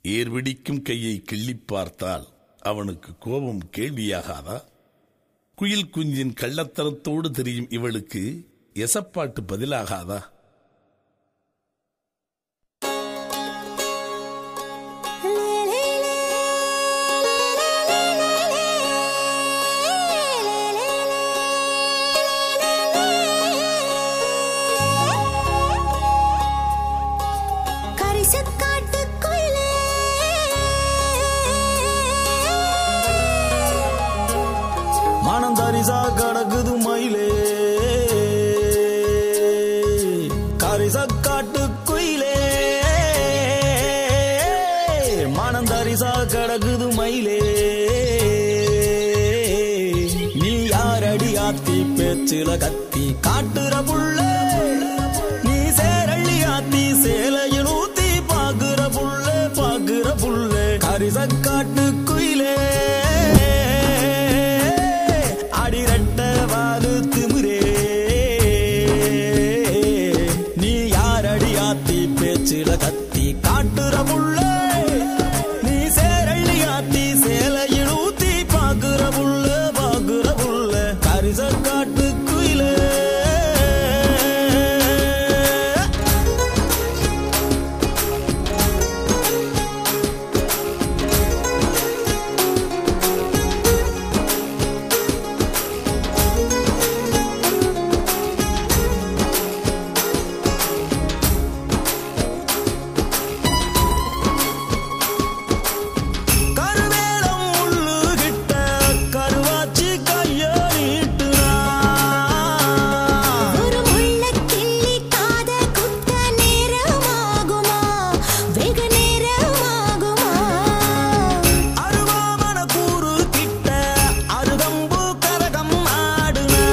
ஏர்விடிக்கும் கையை கிள்ளிப் பார்த்தால் அவனுக்கு கோபம் கேள்வியாகாதா குயில் குஞ்சின் கள்ளத்தனத்தோடு தெரியும் இவளுக்கு எசப்பாட்டு பதிலாகாதா கரிசக்காட்டு குயிலே மனம் தரிசா கடக்குது மயிலே கரிசக்காட்டு குயிலே மனம் தரிசா கடக்குது மயிலே நீ யாரடி ஆத்தி பேச்சில கத்தி காட்டுற புள்ள நீ சேரள்ளி ஆத்தி சேலையில் ஊத்தி பாக்குற புள்ள பாக்குற புள்ள கரிசக்காட்டு குயிலே அடிரட்ட வாலு திமிரே நீ யாரடி ஆத்தி பேச்சில கத்தி காட்டுற புள்ள நீ சேரள்ளி ஆத்தி சேலையில் ஊத்தி பாக்குற புள்ள பாக்குற புள்ள கரிச காட்டு குயிலே கருவேலம் முள்ளுகிட்ட கருவாச்சி கைய நீட்டுனா ஒரு முள்ளக் கிள்ளி காத குத்த நேரமாகுமா வெகு நேரமாகுமா அருவாமன கூறு கிட்ட அருகம்பு கரகம் ஆடுனா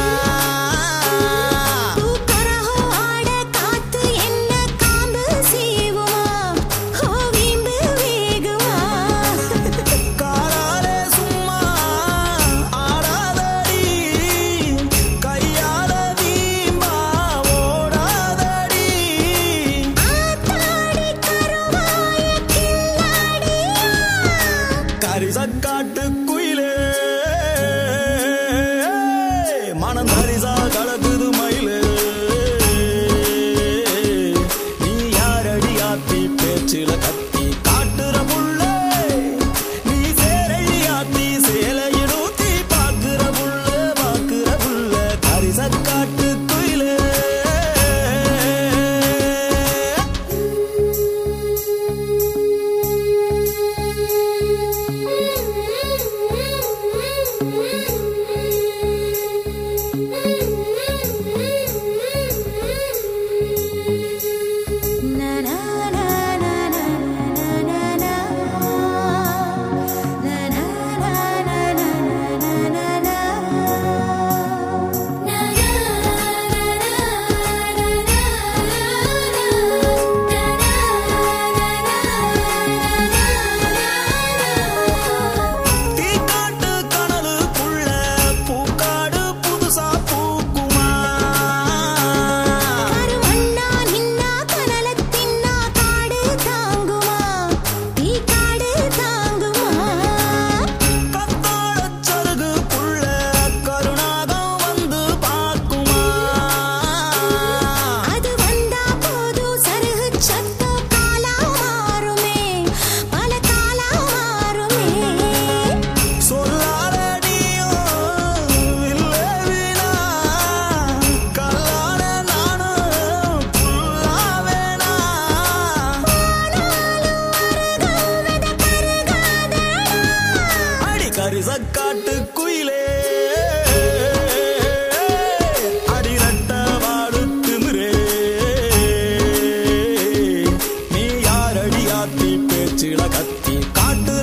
பூக்கரஹோ ஆட காத்து என்ன காம்பு சீவுமா ஓ வீம்பு வேகுமா காராலே சும்மா ஆடாதடி கையால வீம்பா ஓடாதடி ஆத்தாடி கருவாய கில்லாடியா கரிசக்காட்டு குயிலே மனம் தரிசா கலக்குது மயிலே நீ யாரடி ஆத்தி பேச்சில கத்தி காட்டுற புள்ள நீ சேரடி ஆத்தி சேலையில் ஊத்தி பாக்குற புள்ள பாக்குற புள்ள கரிசக்காட்டு குயிலே Na na na na na na na na Na na na na na na na na Na na தீக்காட்டு கனலுக்குள்ள பூக்காடு புதுசா பூக்குமா கருமண்ணா நின்னா கனலத்தின்னா காடு தாங்குமா தீ காடு தாங்குமா கத்தாழ சருகுக்குள்ள கருணாகம் வந்து பாக்குமா அது வந்தா போதும் சருகு சத்தம் காலா மாறுமே பல காலா மாறுமே சொல்லாரடியோ இல்லை வீணா கல்லான நானும் புல்லாவேனா அடி கரிசக்காட்டு குயிலே அடி ரட்ட வாடு திமிரே நீ யாரடி ஆத்தி பேச்சில கத்தி காட்டு